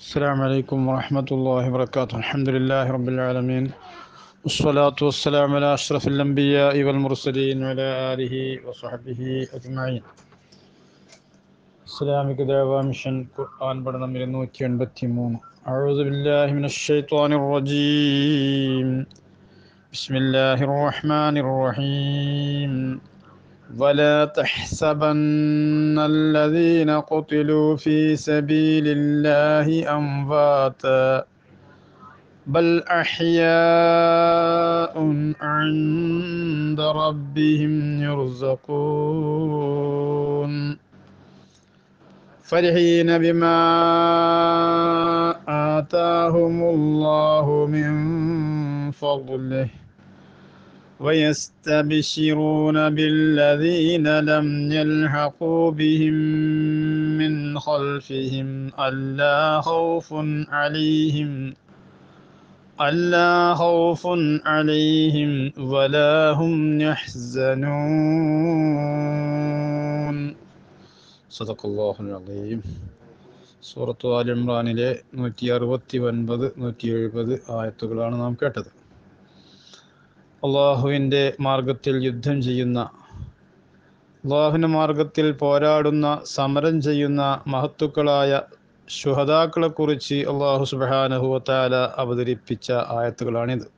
السلام عليكم ورحمة الله وبركاته الحمد لله رب العالمين والصلاة والسلام على أشرف الأنبياء والمرسلين وعلى آله وصحبه أجمعين Islamic ദേവ mission ഖുർആൻ പഠനം ഇരുന്നൂറ്റി എൺപത്തി മൂന്ന് أعوذ بالله من الشيطان الرجيم بسم الله الرحمن الرحيم ولا تحسبن الذين قتلوا في سبيل الله أمواتا بل أحياء عند ربهم يرزقون فرحين بما آتاهم الله من فضله ويستبشرون بالذين لم يلحقوا بهم من خلفهم ألا خوف عليهم ألا خوف عليهم ولا هم يحزنون صدق الله العظيم സൂറത്ത് ആൽ ഇമ്രാനിലെ നൂറ്റി അറുപത്തി ഒൻപത് നൂറ്റി എഴുപത് ആയത്തുകളാണ് നാം കേട്ടത് അള്ളാഹുവിൻ്റെ മാർഗത്തിൽ യുദ്ധം ചെയ്യുന്ന അള്ളാഹുവിൻ്റെ മാർഗത്തിൽ പോരാടുന്ന സമരം ചെയ്യുന്ന മഹത്തുക്കളായ ശുഹതാക്കളെക്കുറിച്ച് അള്ളാഹു സുബാനഹുവത്താല അവതരിപ്പിച്ച ആയത്തുകളാണിത്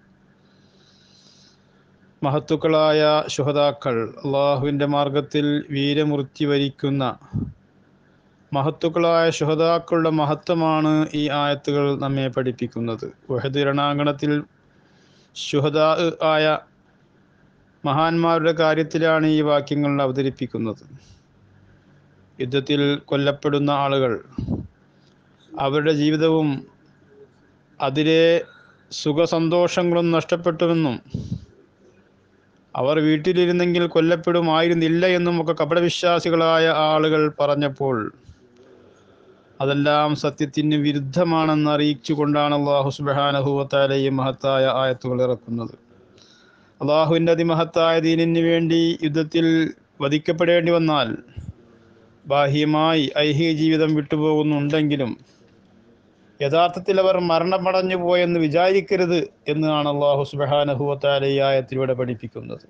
മഹത്തുക്കളായ ശുഹതാക്കൾ അള്ളാഹുവിൻ്റെ മാർഗത്തിൽ വീരമൃത്യു വരിക്കുന്ന മഹത്തുക്കളായ ശുഹതാക്കളുടെ മഹത്വമാണ് ഈ ആയത്തുകൾ നമ്മെ പഠിപ്പിക്കുന്നത് വഹദ് രണാങ്കണത്തിൽ ശുഹദാ ആയ മഹാന്മാരുടെ കാര്യത്തിലാണ് ഈ വാക്യങ്ങൾ അവതരിപ്പിക്കുന്നത് യുദ്ധത്തിൽ കൊല്ലപ്പെടുന്ന ആളുകൾ അവരുടെ ജീവിതവും അതിലെ സുഖസന്തോഷങ്ങളും നഷ്ടപ്പെട്ടുവെന്നും അവർ വീട്ടിലിരുന്നെങ്കിൽ കൊല്ലപ്പെടുമായിരുന്നില്ല എന്നും ഒക്കെ കപടവിശ്വാസികളായ ആളുകൾ പറഞ്ഞപ്പോൾ അതെല്ലാം സത്യത്തിന് വിരുദ്ധമാണെന്ന് അറിയിച്ചുകൊണ്ടാണ് അള്ളാഹു സുബാനഹുവത്താല ഈ മഹത്തായ ആയത്തുകൾ ഇറക്കുന്നത് അള്ളാഹുവിൻ്റെ അതിമഹത്തായ ദീനിന് വേണ്ടി യുദ്ധത്തിൽ വധിക്കപ്പെടേണ്ടി വന്നാൽ ബാഹ്യമായി ഐഹിക ജീവിതം വിട്ടുപോകുന്നുണ്ടെങ്കിലും യഥാർത്ഥത്തിൽ അവർ മരണമടഞ്ഞു പോയെന്ന് വിചാരിക്കരുത് എന്നാണ് അള്ളാഹു സുബാനഹുവത്താല ഈ ആയത്തിലൂടെ പഠിപ്പിക്കുന്നത്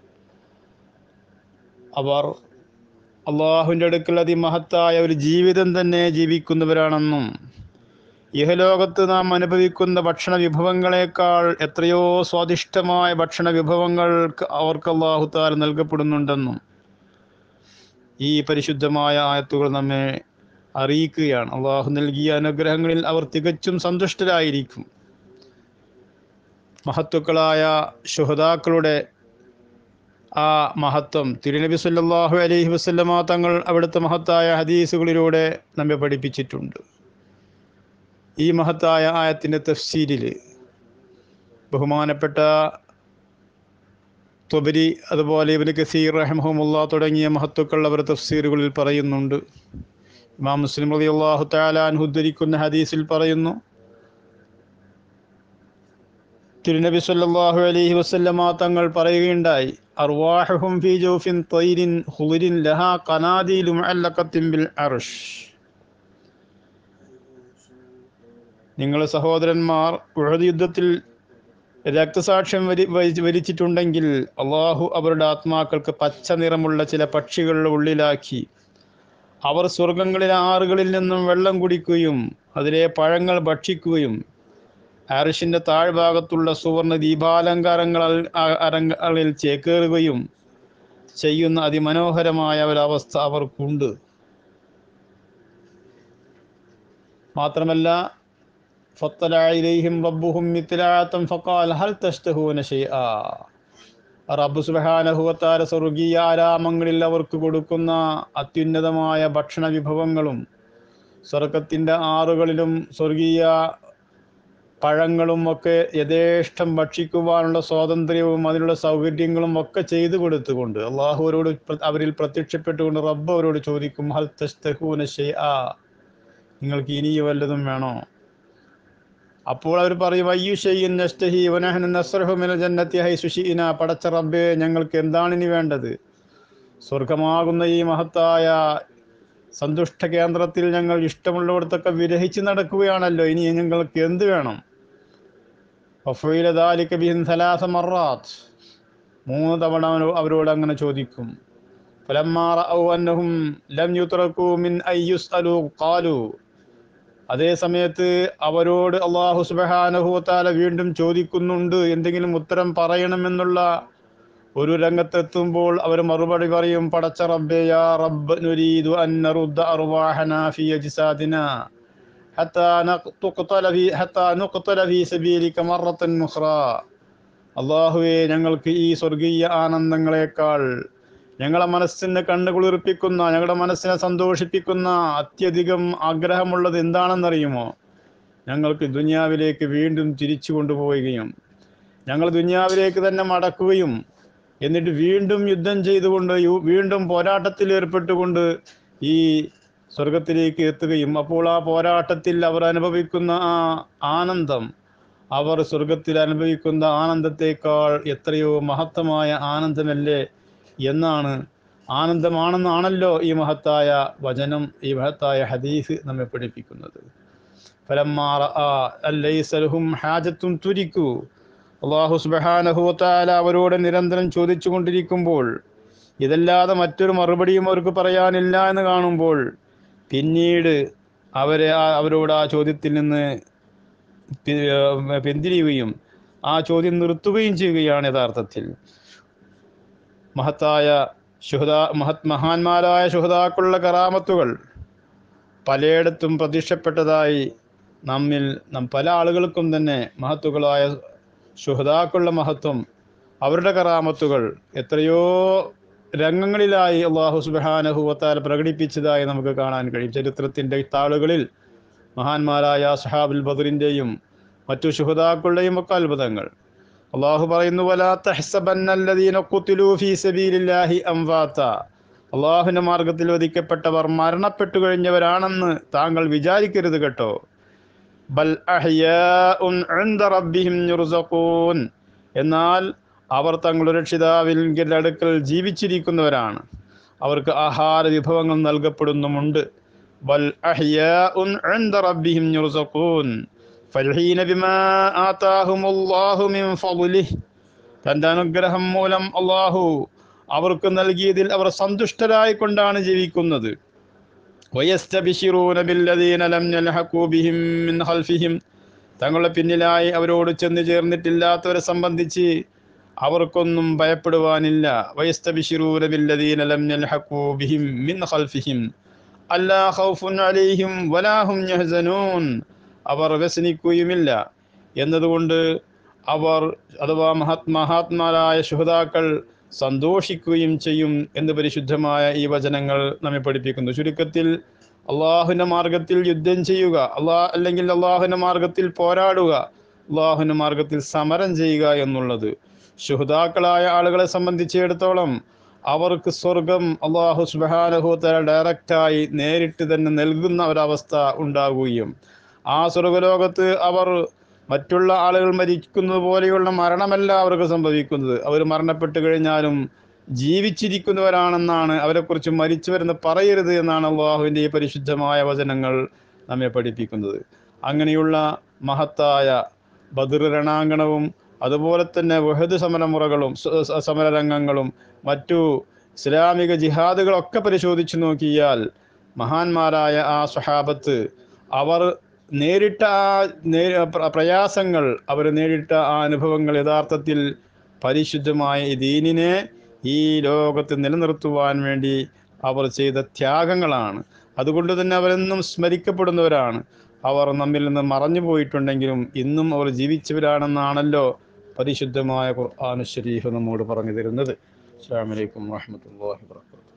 അവർ അള്ളാഹുവിൻ്റെ അടുക്കൽ അതിമഹത്തായ ഒരു ജീവിതം തന്നെ ജീവിക്കുന്നവരാണെന്നും ഇഹലോകത്ത് നാം അനുഭവിക്കുന്ന ഭക്ഷണ വിഭവങ്ങളെക്കാൾ എത്രയോ സ്വാദിഷ്ടമായ ഭക്ഷണ വിഭവങ്ങൾ അവർക്ക് അള്ളാഹു താൽ നൽകപ്പെടുന്നുണ്ടെന്നും ഈ പരിശുദ്ധമായ ആയത്തുകൾ നമ്മെ അറിയിക്കുകയാണ് അള്ളാഹു നൽകിയ അനുഗ്രഹങ്ങളിൽ അവർ തികച്ചും സന്തുഷ്ടരായിരിക്കും മഹത്തുക്കളായ ശുഹതാക്കളുടെ ആ മഹത്വം തിരുനബി സല്ലാഹു അലൈഹി വസ്ലമ തങ്ങൾ അവിടുത്തെ മഹത്തായ ഹദീസുകളിലൂടെ നമ്മെ പഠിപ്പിച്ചിട്ടുണ്ട് ഈ മഹത്തായ ആയത്തിൻ്റെ തഫ്സീരിൽ ബഹുമാനപ്പെട്ട തൊബരി അതുപോലെ ഇവന് കസീർ റഹ്മുല്ല തുടങ്ങിയ മഹത്തുക്കൾ അവർ തഫ്സീറുകളിൽ പറയുന്നുണ്ട് ഇമാം മുസ്ലിം റതി അള്ളാഹു താലാൻ ഉദ്ധരിക്കുന്ന ഹദീസിൽ പറയുന്നു തിരുനബി സല്ലല്ലാഹു അലൈഹി വസല്ലമ തങ്ങൾ പറയുകയുണ്ടായി അർവാഹും ഫീ ജൗഫിൻ തൈരിൻ ഹുളിരിൻ ലഹാ ഖനാദീലു മുഅല്ലഖത്തിൻ ബിൽ അർഷ് നിങ്ങളെ സഹോദരന്മാർ ഉഹദ് യുദ്ധത്തിൽ രക്തസാക്ഷ്യം വരി വരിച്ചിട്ടുണ്ടെങ്കിൽ അള്ളാഹു അവരുടെ ആത്മാക്കൾക്ക് പച്ച നിറമുള്ള ചില പക്ഷികളുടെ ഉള്ളിലാക്കി അവർ സ്വർഗങ്ങളിലെ ആറുകളിൽ നിന്നും വെള്ളം കുടിക്കുകയും അതിലെ പഴങ്ങൾ ഭക്ഷിക്കുകയും ആരിഷിൻ്റെ താഴ്ഭാഗത്തുള്ള സുവർണ ദീപാലങ്കാരങ്ങൾ അരങ്ങളിൽ ചേക്കേറുകയും ചെയ്യുന്ന അതിമനോഹരമായ ഒരവസ്ഥ അവർക്കുണ്ട് മാത്രമല്ല ഫത്തലായിലേഹിം റബ്ബുഹും മിത്തിലാത്തം ഫക്കാൽ ഹൽ തഷ്തഹൂന ഷെയ്ആ റബ്ബ് സുബഹാനഹുവത്താര സ്വർഗീയ ആരാമങ്ങളിൽ അവർക്ക് കൊടുക്കുന്ന അത്യുന്നതമായ ഭക്ഷണ വിഭവങ്ങളും സ്വർഗത്തിൻ്റെ ആറുകളിലും സ്വർഗീയ പഴങ്ങളും ഒക്കെ യഥേഷ്ടം ഭക്ഷിക്കുവാനുള്ള സ്വാതന്ത്ര്യവും അതിനുള്ള സൗകര്യങ്ങളും ഒക്കെ ചെയ്തു കൊടുത്തുകൊണ്ട് അള്ളാഹു അവരോട് അവരിൽ പ്രത്യക്ഷപ്പെട്ടുകൊണ്ട് റബ്ബ് അവരോട് ചോദിക്കും ഹൽ തസ്തഹൂന ഷെയ്ആ നിങ്ങൾക്ക് ഇനി വല്ലതും വേണോ അപ്പോൾ അവർ പറയും അയ്യു ഷെയ്യൻ നസ്തഹി വനഹന നസ്രഹുമിന ജന്നത്തി ഹൈ സുഷീന പടച്ച റബ്ബേ ഞങ്ങൾക്ക് എന്താണ് ഇനി വേണ്ടത് സ്വർഗമാകുന്ന ഈ മഹത്തായ സന്തുഷ്ട കേന്ദ്രത്തിൽ ഞങ്ങൾ ഇഷ്ടമുള്ളിടത്തൊക്കെ വിരഹിച്ച് നടക്കുകയാണല്ലോ ഇനി ഞങ്ങൾക്ക് എന്ത് വേണം വഫീല ദാലിക ബിഹിം സലാസ മറാത്ത് മൂന്ന് തവണ അവനോ- അവരോട് അങ്ങനെ ചോദിക്കും ഫലമ്മാ റഅൗ അന്നഹും ലം യുത്രകൂ മിൻ അൻ യുസ്അലൂ ഖാലൂ അതേ സമയത്ത് അവരോട് അള്ളാഹു സുബ്ഹാനഹു വതആല വീണ്ടും ചോദിക്കുന്നുണ്ട് എന്തെങ്കിലും ഉത്തരം പറയണമെന്നുള്ള ഒരു രംഗത്തെത്തുമ്പോൾ അവർ മറുപടി പറയും പടച്ച റബ്ബേ യാ റബ്ബ് നുരീദു അൻ നറുദ്ദ അർവാഹന ഫി അജ്സാദിന ഹത്താ നഖ്തുഖ്തല ഫി ഹത്താ നുഖ്തല ഫി സബീലിക മറത്തൻ ഉഖ്റാ അള്ളാഹുവെ ഞങ്ങൾക്ക് ഈ സ്വർഗീയ ആനന്ദങ്ങളെക്കാൾ ഞങ്ങളെ മനസ്സിനെ കണ്ണുകുളിർപ്പിക്കുന്ന ഞങ്ങളുടെ മനസ്സിനെ സന്തോഷിപ്പിക്കുന്ന അത്യധികം ആഗ്രഹമുള്ളത് എന്താണെന്നറിയുമോ ഞങ്ങൾക്ക് ദുനിയാവിലേക്ക് വീണ്ടും തിരിച്ചു കൊണ്ടുപോവുകയും ഞങ്ങൾ ദുനിയാവിലേക്ക് തന്നെ മടക്കുകയും എന്നിട്ട് വീണ്ടും യുദ്ധം ചെയ്തുകൊണ്ട് യു- വീണ്ടും പോരാട്ടത്തിൽ ഏർപ്പെട്ടുകൊണ്ട് ഈ സ്വർഗത്തിലേക്ക് എത്തുകയും അപ്പോൾ ആ പോരാട്ടത്തിൽ അവർ അനുഭവിക്കുന്ന ആ ആനന്ദം അവർ സ്വർഗത്തിൽ അനുഭവിക്കുന്ന ആനന്ദത്തേക്കാൾ എത്രയോ മഹത്തമായ ആനന്ദമല്ലേ എന്നാണ് ആനന്ദമാണെന്നാണല്ലോ ഈ മഹത്തായ വചനം ഈ മഹത്തായ ഹദീസ് നമ്മെ പഠിപ്പിക്കുന്നത് ഫലമ്മാ റഅ അല്ലൈസ ലഹും ഹാജത്തും തുരിക്കു അള്ളാഹു സുബ്ഹാനഹു വതആല അവരോട് നിരന്തരം ചോദിച്ചു കൊണ്ടിരിക്കുമ്പോൾ ഇതല്ലാതെ മറ്റൊരു മറുപടിയും അവർക്ക് പറയാനില്ല എന്ന് കാണുമ്പോൾ പിന്നീട് അവരെ ആ- അവരോട് ആ ചോദ്യത്തിൽ നിന്ന് പി- ഏർ പിന്തിരിയുകയും ആ ചോദ്യം നിർത്തുകയും ചെയ്യുകയാണ് യഥാർത്ഥത്തിൽ മഹത്തായ ശുഹദാ മഹത് മഹാന്മാരായ ശുഹദാക്കളുടെ കറാമത്തുകൾ പലയിടത്തും പ്രത്യക്ഷപ്പെട്ടതായി നമ്മിൽ നം പല ആളുകൾക്കും തന്നെ മഹത്തുക്കളായ ശുഹദാക്കളുടെ മഹത്വം അവരുടെ കറാമത്തുകൾ എത്രയോ രംഗങ്ങളിലായി അള്ളാഹു സുബാനഹുവത്താൽ പ്രകടിപ്പിച്ചതായി നമുക്ക് കാണാൻ കഴിയും ചരിത്രത്തിൻ്റെ താളുകളിൽ മഹാന്മാരായ സഹാബുൽ ബദറിൻ്റെയും മറ്റു ശുഹദാക്കളുടെയും ഒക്കെ അത്ഭുതങ്ങൾ അള്ളാഹു പറയുന്നു വലാ തഹ്സബന്നല്ലദീന ഖുതിലൂ ഫീ സബീലില്ലാഹി അംവാത അള്ളാഹുവിന്റെ മാർഗത്തിൽ വധിക്കപ്പെട്ടവർ മരണപ്പെട്ടു കഴിഞ്ഞവരാണെന്ന് താങ്കൾ വിചാരിക്കരുത് കേട്ടോ ബൽ അഹ്യാഉൻ ഇൻദ റബ്ബിഹിം യുർസഖൂൻ എന്നാൽ അവർ തങ്ങളുടെ രക്ഷിതാവിൻ്റെ അടുക്കൽ ജീവിച്ചിരിക്കുന്നവരാണ് അവർക്ക് ആഹാര വിഭവങ്ങൾ നൽകപ്പെടുന്നുമുണ്ട് ബൽ അഹ്യാഉൻ ഇൻദ റബ്ബിഹിം യുർസഖൂൻ ഫർഹീന ബിമാ ആതാഹുമുല്ലാഹു മിൻ ഫളിഹി തൻ്റെ അനുഗ്രഹം മൂലം അള്ളാഹു അവർക്ക് നൽകിയതിൽ അവർ സന്തുഷ്ടരായി കൊണ്ടാണ് ജീവിക്കുന്നത് വയസ്തബിഷിറൂന ബില്ലദീന ലം യൽഹഖൂ ബിഹിം മിൻ ഖൽഫിഹിം തങ്ങളുടെ പിന്നിലായി അവരോട് ചെന്ന് ചേർന്നിട്ടില്ലാത്തവരെ സംബന്ധിച്ച് അവർക്കൊന്നും ഭയപ്പെടുവാനില്ല വയസ്തബിഷിറൂന ബില്ലദീന ലം യൽഹഖൂ ബിഹിം മിൻ ഖൽഫിഹിം അല്ലാ ഖൗഫുൻ അലൈഹിം വലാ ഹും യഹ്സനൂൻ അവർ വ്യസനിക്കുകയുമില്ല എന്നതുകൊണ്ട് അവർ അഥവാ മഹാത് മഹാത്മാരായ ശുഹതാക്കൾ സന്തോഷിക്കുകയും ചെയ്യും എന്ന് പരിശുദ്ധമായ ഈ വചനങ്ങൾ നമ്മെ പഠിപ്പിക്കുന്നു ചുരുക്കത്തിൽ അള്ളാഹുവിൻ്റെ മാർഗത്തിൽ യുദ്ധം ചെയ്യുക അള്ളാഹ് അല്ലെങ്കിൽ അള്ളാഹുവിൻ്റെ മാർഗത്തിൽ പോരാടുക അള്ളാഹുവിൻ്റെ മാർഗത്തിൽ സമരം ചെയ്യുക എന്നുള്ളത് ശുഹതാക്കളായ ആളുകളെ സംബന്ധിച്ചിടത്തോളം അവർക്ക് സ്വർഗം അള്ളാഹു സുബാനഹുത്തല ഡയറക്റ്റായി നേരിട്ട് തന്നെ നൽകുന്ന ഒരവസ്ഥ ഉണ്ടാകുകയും ആ സ്വർഗലോകത്ത് അവർ മറ്റുള്ള ആളുകൾ മരിക്കുന്നത് പോലെയുള്ള മരണമല്ല അവർക്ക് സംഭവിക്കുന്നത് അവർ മരണപ്പെട്ട് കഴിഞ്ഞാലും ജീവിച്ചിരിക്കുന്നവരാണെന്നാണ് അവരെക്കുറിച്ച് മരിച്ചവരെന്ന് പറയരുത് എന്നാണ് അള്ളാഹുവിൻ്റെ ഈ പരിശുദ്ധമായ വചനങ്ങൾ നമ്മെ പഠിപ്പിക്കുന്നത് അങ്ങനെയുള്ള മഹത്തായ ബദർ രണാങ്കണവും അതുപോലെ തന്നെ വഹദ് സമരമുറകളും സ- സ- സമരരംഗങ്ങളും മറ്റു ഇസ്ലാമിക ജിഹാദുകളൊക്കെ പരിശോധിച്ചു നോക്കിയാൽ മഹാന്മാരായ ആ സ്വഹാബത്ത് അവർ നേരിട്ട ആ നേ പ്ര- പ്രയാസങ്ങൾ അവർ നേരിട്ട ആ അനുഭവങ്ങൾ യഥാർത്ഥത്തിൽ പരിശുദ്ധമായ ഈ ദീനിനെ ഈ ലോകത്ത് നിലനിർത്തുവാൻ വേണ്ടി അവർ ചെയ്ത ത്യാഗങ്ങളാണ് അതുകൊണ്ട് തന്നെ അവരെന്നും സ്മരിക്കപ്പെടുന്നവരാണ് അവർ നമ്മിൽ നിന്ന് മറഞ്ഞു പോയിട്ടുണ്ടെങ്കിലും ഇന്നും അവർ ജീവിച്ചവരാണെന്നാണല്ലോ പരിശുദ്ധമായ ഖുർആാനു ശരീഫ് നമ്മോട് പറഞ്ഞു തരുന്നത് അസ്സാം വലൈക്കും വാഹമത്തല്ലാഹി വാത്തു